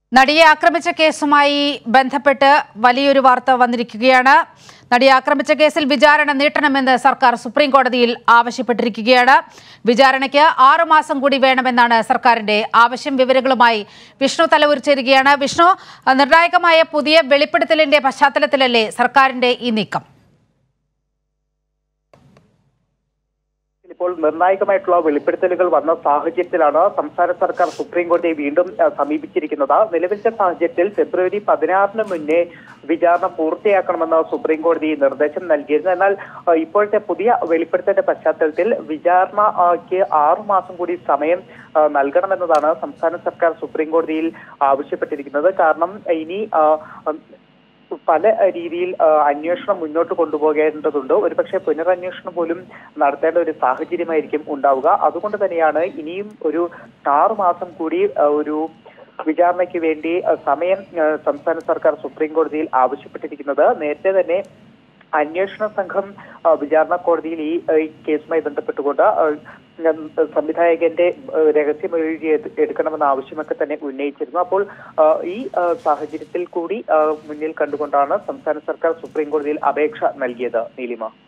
നടിയെ ആക്രമിച്ച കേസുമായി ബന്ധപ്പെട്ട് വലിയൊരു വാർത്ത വന്നിരിക്കുകയാണ് നടിയെ ആക്രമിച്ച കേസിൽ വിചാരണ നീട്ടണമെന്ന് സർക്കാർ സുപ്രീം കോടതിയിൽ ആവശ്യപ്പെട്ടിരിക്കുകയാണ് വിചാരണയ്ക്ക് ആറു മാസം കൂടി വേണമെന്നാണ് സർക്കാരിന്റെ ആവശ്യം വിവരങ്ങളുമായി വിഷ്ണു തലവൂർ ചേരുകയാണ് വിഷ്ണു നിർണായകമായ പുതിയ വെളിപ്പെടുത്തലിന്റെ പശ്ചാത്തലത്തിലല്ലേ സർക്കാരിന്റെ ഈ നീക്കം ഇപ്പോൾ നിർണായകമായിട്ടുള്ള വെളിപ്പെടുത്തലുകൾ വന്ന സാഹചര്യത്തിലാണ് സംസ്ഥാന സർക്കാർ സുപ്രീം കോടതിയെ വീണ്ടും ആ, സമീപിച്ചിരിക്കുന്നത് നിലവിലത്തെ സാഹചര്യത്തിൽ ഫെബ്രുവരി പതിനാറിന് മുന്നേ വിചാരണ പൂർത്തിയാക്കണമെന്ന് സുപ്രീം കോടതി നിർദ്ദേശം നൽകിയിരുന്നു എന്നാൽ ആ, ഇപ്പോഴത്തെ പുതിയ വെളിപ്പെടുത്തലിന്റെ പശ്ചാത്തലത്തിൽ വിചാരണയ്ക്ക് ആറു മാസം കൂടി സമയം ആ, നൽകണമെന്നതാണ് സംസ്ഥാന സർക്കാർ സുപ്രീം കോടതിയിൽ ആവശ്യപ്പെട്ടിരിക്കുന്നത് കാരണം ഇനി ആ, പല രീതിയിൽ ആ, അന്വേഷണം മുന്നോട്ട് കൊണ്ടുപോകേണ്ടതുണ്ട് ഒരുപക്ഷെ പുനരന്വേഷണം പോലും നടത്തേണ്ട ഒരു സാഹചര്യമായിരിക്കും ഉണ്ടാവുക അതുകൊണ്ട് തന്നെയാണ് ഇനിയും ഒരു ആറു മാസം കൂടി ആ, ഒരു വിചാരണയ്ക്ക് വേണ്ടി ആ, സമയം ആ, സംസ്ഥാന സർക്കാർ സുപ്രീം കോടതിയിൽ ആവശ്യപ്പെട്ടിരിക്കുന്നത് നേരത്തെ തന്നെ അന്വേഷണ സംഘം ആ, വിചാരണ കോടതിയിൽ ഈ ഈ കേസുമായി ബന്ധപ്പെട്ടുകൊണ്ട് ആ, ഉം, സംവിധായകന്റെ ആ, രഹസ്യമൊഴി എടു- എടുക്കണമെന്ന ആവശ്യമൊക്കെ തന്നെ ഉന്നയിച്ചിരുന്നു അപ്പോൾ ആ, ഈ ആ, സാഹചര്യത്തിൽ കൂടി ആ, മുന്നിൽ കണ്ടുകൊണ്ടാണ് സംസ്ഥാന സർക്കാർ സുപ്രീം കോടതിയിൽ അപേക്ഷ നൽകിയത് നീലിമ